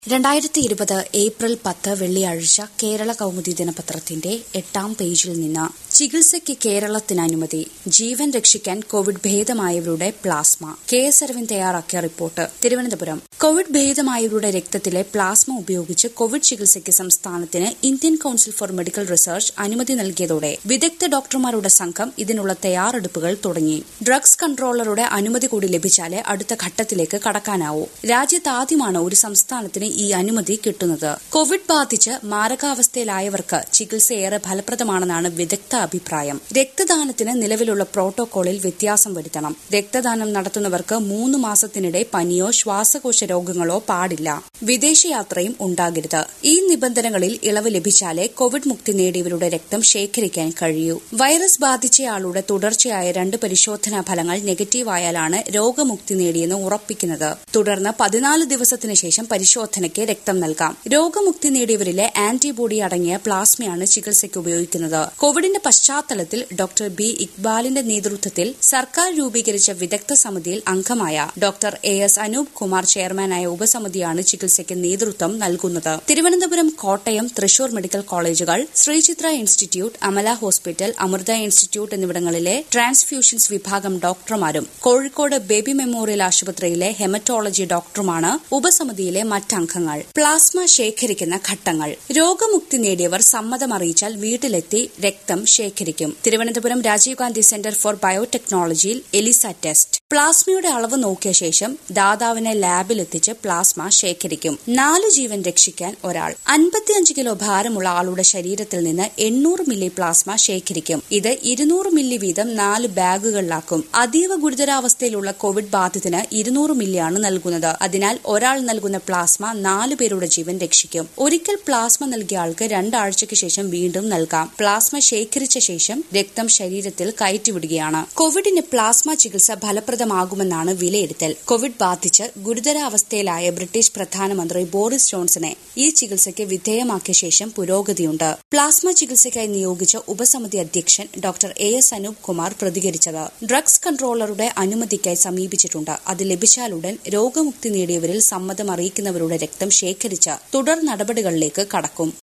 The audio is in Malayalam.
രണ്ടായിരത്തി ഇരുപത് ഏപ്രിൽ പത്ത് വെള്ളിയാഴ്ച കേരള കൗമുദി ദിനപത്രത്തിന്റെ എട്ടാം പേജിൽ നിന്ന് ചികിത്സയ്ക്ക് കേരളത്തിന് അനുമതി ജീവൻ രക്ഷിക്കാൻ കോവിഡ് ഭേദമായവരുടെ പ്ലാസ്മ കെ എസ് അരവിന്ദ് തയ്യാറാക്കിയ റിപ്പോർട്ട് തിരുവനന്തപുരം കോവിഡ് ഭേദമായവരുടെ രക്തത്തിലെ പ്ലാസ്മ ഉപയോഗിച്ച് കോവിഡ് ചികിത്സയ്ക്ക് സംസ്ഥാനത്തിന് Indian council for medical research അനുമതി നൽകിയതോടെ വിദഗ്ധ ഡോക്ടർമാരുടെ സംഘം ഇതിനുള്ള തയ്യാറെടുപ്പുകൾ തുടങ്ങി ഡ്രഗ്സ് കൺട്രോളറുടെ അനുമതി കൂടി ലഭിച്ചാലേ അടുത്ത ഘട്ടത്തിലേക്ക് കടക്കാനാവൂ രാജ്യത്താദ്യമാണ് ഒരു സംസ്ഥാനത്തിന് ഈ അനുമതി കിട്ടുന്നത് കോവിഡ് ബാധിച്ച് മാരകാവസ്ഥയിലായവർക്ക് ചികിത്സ ഏറെ ഫലപ്രദമാണെന്നാണ് വിദഗ്ധ അഭിപ്രായം രക്തദാനത്തിന് നിലവിലുള്ള പ്രോട്ടോകോളിൽ വ്യത്യാസം വരുത്തണം രക്തദാനം നടത്തുന്നവർക്ക് മൂന്ന് മാസത്തിനിടെ പനിയോ ശ്വാസകോശ രോഗങ്ങളോ പാടില്ല വിദേശയാത്രയും ഉണ്ടാകരുത് ഈ നിബന്ധനകളിൽ ഇളവ് ലഭിച്ചാലേ കോവിഡ് മുക്തി നേടിയവരുടെ രക്തം ശേഖരിക്കാൻ കഴിയൂ വൈറസ് ബാധിച്ചയാളുടെ തുടർച്ചയായ രണ്ട് പരിശോധനാ ഫലങ്ങൾ നെഗറ്റീവായാലാണ് രോഗമുക്തി നേടിയെന്ന് ഉറപ്പിക്കുന്നത് തുടർന്ന് പതിനാല് ദിവസത്തിന് ശേഷം പരിശോധനയ്ക്ക് രക്തം നൽകാം രോഗമുക്തി നേടിയവരിലെ ആന്റിബോഡി അടങ്ങിയ പ്ലാസ്മയാണ് ചികിത്സയ്ക്ക് ഉപയോഗിക്കുന്നത് കോവിഡിന്റെ പശ്ചാത്തലത്തിൽ ഡോക്ടർ ബി ഇക്ബാലിന്റെ നേതൃത്വത്തിൽ സർക്കാർ രൂപീകരിച്ച വിദഗ്ധ സമിതിയിൽ അംഗമായ doctor A S Anoop Kumar ചെയർമാനായ ഉപസമിതിയാണ് ചികിത്സയ്ക്ക് നേതൃത്വം നൽകുന്നത് തിരുവനന്തപുരം കോട്ടയം തൃശൂർ മെഡിക്കൽ കോളേജുകൾ Sree Chitra institute Amala hospital Amrita institute എന്നിവിടങ്ങളിലെ ട്രാൻസ്ഫ്യൂഷൻസ് വിഭാഗം ഡോക്ടർമാരും കോഴിക്കോട് ബേബി മെമ്മോറിയൽ ആശുപത്രിയിലെ ഹെമറ്റോളജി ഡോക്ടറുമാണ് ഉപസമിതിയിലെ മറ്റംഗങ്ങൾ പ്ലാസ്മ ശേഖരിക്കുന്ന ഘട്ടങ്ങൾ രോഗമുക്തി നേടിയവർ സമ്മതമറിയിച്ചാൽ വീട്ടിലെത്തി രക്തം ശേഖരിക്കും തിരുവനന്തപുരം രാജീവ് ഗാന്ധി സെന്റർ ഫോർ ബയോടെക്നോളജിയിൽ എലിസ ടെസ്റ്റ് പ്ലാസ്മയുടെ അളവ് നോക്കിയ ശേഷം ദാതാവിനെ ലാബിലെത്തിച്ച് പ്ലാസ്മ ശേഖരിക്കും നാല് ജീവൻ രക്ഷിക്കാൻ ഒരാൾ അൻപത്തിയഞ്ച് കിലോ ഭാരമുള്ള ആളുടെ ശരീരത്തിൽ നിന്ന് എണ്ണൂറ് മില്ലി പ്ലാസ്മ ശേഖരിക്കും ഇത് ഇരുന്നൂറ് മില്ലി വീതം നാല് ബാഗുകളിലാക്കും അതീവ ഗുരുതരാവസ്ഥയിലുള്ള കോവിഡ് ബാധിതന് ഇരുന്നൂറ് മില്ലിയാണ് നൽകുന്നത് അതിനാൽ ഒരാൾ നൽകുന്ന പ്ലാസ്മ നാല് പേരുടെ ജീവൻ രക്ഷിക്കും ഒരിക്കൽ പ്ലാസ്മ നൽകിയ ആൾക്ക് രണ്ടാഴ്ചയ്ക്ക് ശേഷം വീണ്ടും നൽകാം പ്ലാസ്മ ശേഖരിച്ച ശേഷം രക്തം ശരീരത്തിൽ കയറ്റിവിടുകയാണ് കോവിഡിന് പ്ലാസ്മ ചികിത്സ ഫലപ്രദമാകുമെന്നാണ് വിലയിരുത്തൽ കോവിഡ് ബാധിച്ച് ഗുരുതരാവസ്ഥയിലായ ബ്രിട്ടീഷ് പ്രധാനമന്ത്രി ബോറിസ് ജോൺസനെ ഈ ചികിത്സയ്ക്ക് വിധേയമാക്കിയ ശേഷം പുരോഗതിയുണ്ട് പ്ലാസ്മ ചികിത്സയ്ക്കായി നിയോഗിച്ച ഉപസമിതി അധ്യക്ഷൻ doctor A S Anoop Kumar പ്രതികരിച്ചത് ഡ്രഗ്സ് കൺട്രോളറുടെ അനുമതിക്കായി സമീപിച്ചിട്ടുണ്ട് അത് ലഭിച്ചാലുടൻ രോഗമുക്തി നേടിയവരിൽ സമ്മതം അറിയിക്കുന്നവരുടെ രക്തം ശേഖരിച്ച് തുടർ നടപടികളിലേക്ക് കടക്കും